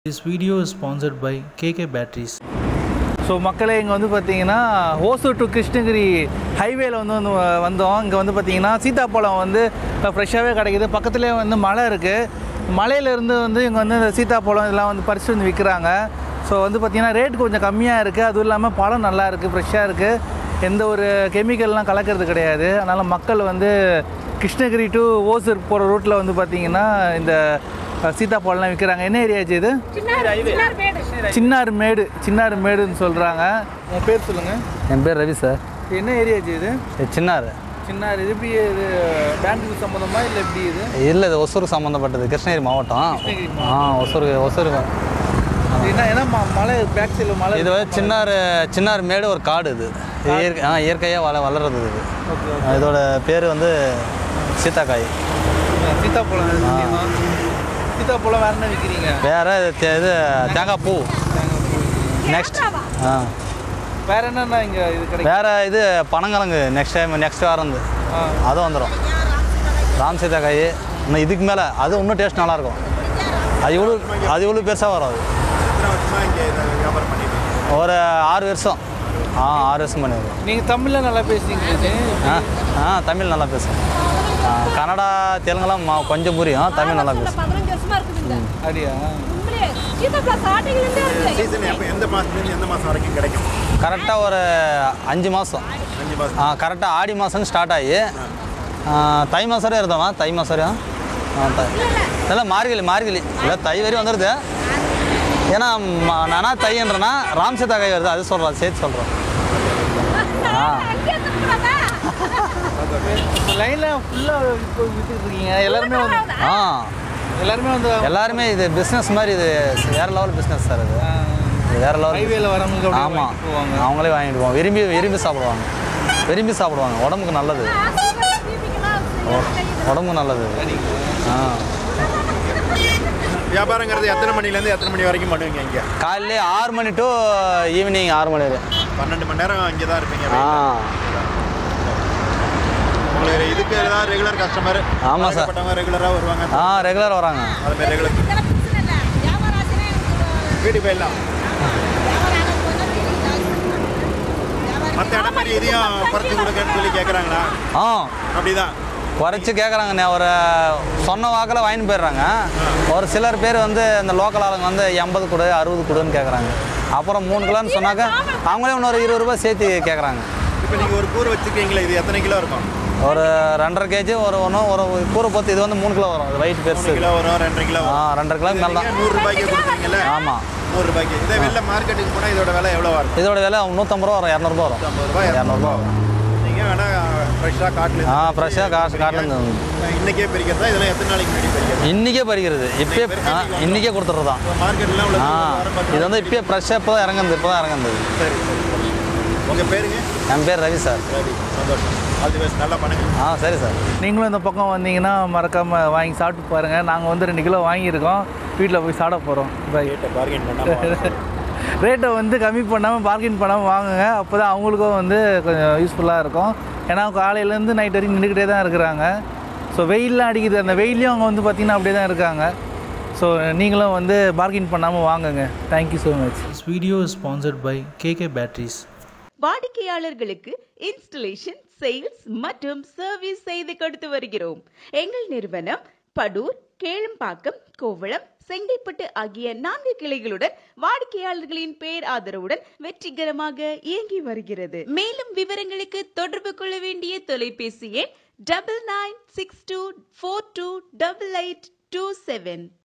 This video is sponsored by KK Batteries. So மக்களே இங்கே வந்து பார்த்தீங்கன்னா ஓசூர் டு கிருஷ்ணகிரி ஹைவேல வந்து வந்து வ- வந்தோம் இங்கே வந்து பார்த்தீங்கன்னா சீத்தாப்பழம் வந்து ஃப்ரெஷ்ஷாகவே கிடைக்குது பக்கத்துலேயே வந்து மலை இருக்குது மலையிலேருந்து வந்து இங்கே வந்து இந்த சீத்தாப்பழம் இதெல்லாம் வந்து பறித்து வந்து விற்கிறாங்க ஸோ வந்து பார்த்தீங்கன்னா ரேட் கொஞ்சம் கம்மியாக இருக்குது அதுவும் இல்லாமல் பழம் நல்லா இருக்குது ஃப்ரெஷ்ஷாக இருக்குது எந்த ஒரு கெமிக்கல்லாம் கலக்கிறது கிடையாது அதனால் மக்கள் வந்து கிருஷ்ணகிரி டு ஓசூர் போகிற ரூட்டில் வந்து பார்த்தீங்கன்னா இந்த அஹ், சீத்தாப்பழம்லாம் விற்கிறாங்க என்ன ஏரியாச்சு இது சின்னாறு மேடு சின்னாறு மேடுன்னு சொல்கிறாங்க உன் பேர் சொல்லுங்கள் என் பேர் ரவி சார் என்ன ஏரியாச்சு இது இது சின்னார் சின்னாறு இது எப்படி இது பேங்க்குக்கு சம்மந்தமா இல்லை எப்படி இது இல்லை இது ஒசூருக்கு சம்மந்தப்பட்டது கிருஷ்ணகிரி மாவட்டம் கிருஷ்ணகிரி ஆ ஒசூருக்கு ஒசூருக்கு இது என்ன ஏன்னா ம- மலை பேக் சைடில் மலை இது வந்து சின்னார் சின்னார் மேடு ஒரு காடு இது இது இயற்கை ஆ இயற்கையாக வள வளர்றது இது ஓகே இதோட பேர் வந்து சீத்தாக்காய் சீத்தாப்பழம் இது. சீத்தாப்பழம் வேற என்ன விற்கிறீங்க வேறு இது தே- இது தேங்காய் பூ நெக்ஸ்ட் ஆ வேற என்னென்ன இங்கே இது கிடைக்கும் வேறு இது பனங்கிழங்கு நெக்ஸ்ட் டைம் நெக்ஸ்ட் வாரம் வந்து ஆ. அதுவும் வந்துடும் ராம் சீத்தாக்காய் இன்னும் இதுக்கு மேலே அது இன்னும் டேஸ்ட் நல்லாயிருக்கும் அது இவ்வளோ அது இவ்வளோ பெருசாக வரும் அது எத்தனை வருஷமா இங்கே இதை வியாபாரம் பண்ணிட்டு இருக்கீங்க? ஒரு ஆறு வருஷம் ஆ ஆறு வருஷம் பண்ணியிருக்கோம் நீங்கள் தமிழில் நல்லா பேசுறீங்க ஆ ஆ தமிழ் நல்லா பேசுவேன் ஆ, கன்னடா தெலுங்குலாம் ம- கொஞ்சம் புரியும் தமிழ் நல்லா பேசுவேன் பதினஞ்சு வருஷமா இருக்குதுங்க அப்படியா உண்மையிலே சீதாப்பழம் ஸ்டார்டிங்ல இருந்தே இருக்குது சீசன் எப்போ எந்த மாதத்துலேருந்து எந்த மாதம் வரைக்கும் கிடைக்கும் கரெக்டாக ஒரு அஞ்சு மாதம் அஞ்சு மாதம் ஆ கரெக்டாக ஆடி மாதம் ஸ்டார்ட் ஆகி ஆ, தை மாதம் வரையும் இருந்தவா தை மாதம் வரையும் ஆ தை இல்லை மார்கழி மார்கழி இல்லை தை வரையும் வந்துடுது ஏன்னா ம- நானா தைன்றேன்னா ராம் சீதா காய் வருது அது சொல்கிறேன் சேர்த்து சொல்கிறேன் ஆ அங்கேயே திரும்புறாங்க லைனில் ஃபுல்லாக இப்போ விற்றுட்டு இருக்கீங்க எல்லாருமே வந்து ஆ எல்லாருமே வந்து எல்லாருமே இது பிஸ்னஸ் மாதிரி இது வேற லெவல் பிஸ்னஸ் சார் இது இது வேற லெவல் ஹைவேல வரவங்களுக்கு அப்படியே ஆமாம் வாங்கிட்டு போவாங்க அவங்களே வாங்கிட்டு போவாங்க விரும்பி விரும்பி சாப்பிடுவாங்க விரும்பி சாப்பிடுவாங்க உடம்புக்கு நல்லது உடம்புக்கு நல்லது ஆ வியாபாரங்கிறது எத்தனை மணிலேருந்து எத்தனை மணி வரைக்கும் பண்ணுவீங்க இங்கே காலையிலே ஆறு மணி டு ஈவினிங் ஆறு மணி வரை பன்னெண்டு மணி நேரம் இங்கே தான் இருப்பீங்க ஆ உங்களுக்கு இதுக்கு ஏதாவது ரெகுலர் கஸ்டமர் ஆமா சார். ரெகுலராக வருவாங்க ஆ ரெகுலர் வராங்க அது மாதிரி ரெகுலர் வீட்டுக்கு போயிடலாம் மற்ற இடம் மாதிரி இதையும் குறைச்சி கொடுக்கன்னு சொல்லி கேட்குறாங்களா ஆ அப்படிதான் குறைச்சி கேட்குறாங்கண்ணே ஒரு சொன்ன வாக்கில் வாங்கிட்டு போயிடுறாங்க ஒரு சிலர் பேர் வந்து இந்த லோக்கல் ஆளுங்க வந்து எண்பது கொடு அறுபது கொடுன்னு கேட்குறாங்க அப்புறம் மூணு கிலோன்னு சொன்னாக்க அவங்களே இன்னொரு இருபது ரூபாய் சேர்த்து கேட்குறாங்க இப்போ நீங்கள் ஒரு கூறு வச்சுருக்கீங்களா இது எத்தனை கிலோ இருக்கும் ஒரு ரெண்டரை கேஜி ஒரு ஒன்றும் ஒரு கூரை பொத்து இது வந்து மூணு கிலோ வரும் இது வெயிட் பெருசு மூணு கிலோ வரும் ரெண்டரை கிலோ ஆ வரும் ரெண்டரை கிலோக்கு மேலே தான் நூறு ரூபாய்க்கு கொடுக்குறீங்கல்ல ஆமாம் நூறு ரூபாய்க்கு இதே வெளில மார்க்கெட்டுக்கு போனால் இதோட விலை எவ்வளோவா இருக்கும் இதோட விலை நூற்றம்பது ரூபா வரும் இரநூறுபா வரும் ஐம்பது ரூபாய் இரநூறுபா வரும் நீங்கள் வேணால் ஃப்ரெஷ்ஷாக காட்டில் ஆ ஃப்ரெஷ்ஷாக காசு காட்டிலேருந்து இன்னைக்கே பறிக்கிறதா இதெல்லாம் எத்தனை நாளைக்கு முன்னாடி பறிக்கிறது இன்றைக்கே பறிக்கிறது இப்பயே ஆ இன்றைக்கே கொடுத்துட்றது தான் மார்க்கெட்லாம் உள்ள ஆ வாரம் பத்து இது வந்து இப்பயே ஃப்ரெஷ்ஷாக இப்போ தான் இறங்குது இப்போ தான் இறங்குது சரி உங்கள் பேருங்க என் பேர் ரவி சார் ரவி சந்தோஷம் ஆல் தி பெஸ்ட் நல்லா பண்ணுங்க ஆ சரி சார் நீங்களும் இந்த பக்கம் வந்தீங்கன்னா மறக்காமல் வாங்கி சாப்பிட்டு பாருங்கள் நாங்கள் வந்து ரெண்டு கிலோ வாங்கியிருக்கோம் வீட்டில் போய் சாப்பிட போகிறோம் பை ரேட்டை பார்கெயின் பண்ணாமல் ரேட்டை வந்து கம்மி பண்ணாமல் பார்கின் பண்ணாமல் வாங்குங்க அப்போ தான் அவங்களுக்கும் வந்து கொஞ்சம் யூஸ்ஃபுல்லாக இருக்கும் ஏன்னா காலையிலேருந்து நைட் வரைக்கும் நின்றுக்கிட்டே தான் இருக்கிறாங்க ஸோ வெயில்லாம் அடிக்குது அந்த வெயிலையும் அவங்க வந்து பார்த்திங்கன்னா அப்படியே தான் இருக்காங்க ஸோ நீங்களும் வந்து பார்கின் பண்ணாமல் வாங்குங்க thank you so much This video is sponsored by KK Batteries. வாடிக்கையாளர்களுக்கு இன்ஸ்டலேஷன் சேல்ஸ் மற்றும் சர்வீஸ் செய்து கொடுத்து வருகிறோம் எங்கள் நிறுவனம் படூர் கேளம்பாக்கம் கோவளம் செங்கைப்பட்டு ஆகிய நான்கு கிளைகளுடன் வாடிக்கையாளர்களின் பேர் ஆதரவுடன் வெற்றிகரமாக இயங்கி வருகிறது மேலும் விவரங்களுக்கு தொடர்பு கொள்ள வேண்டிய தொலைபேசி எண் double nine six two four two double eight two seven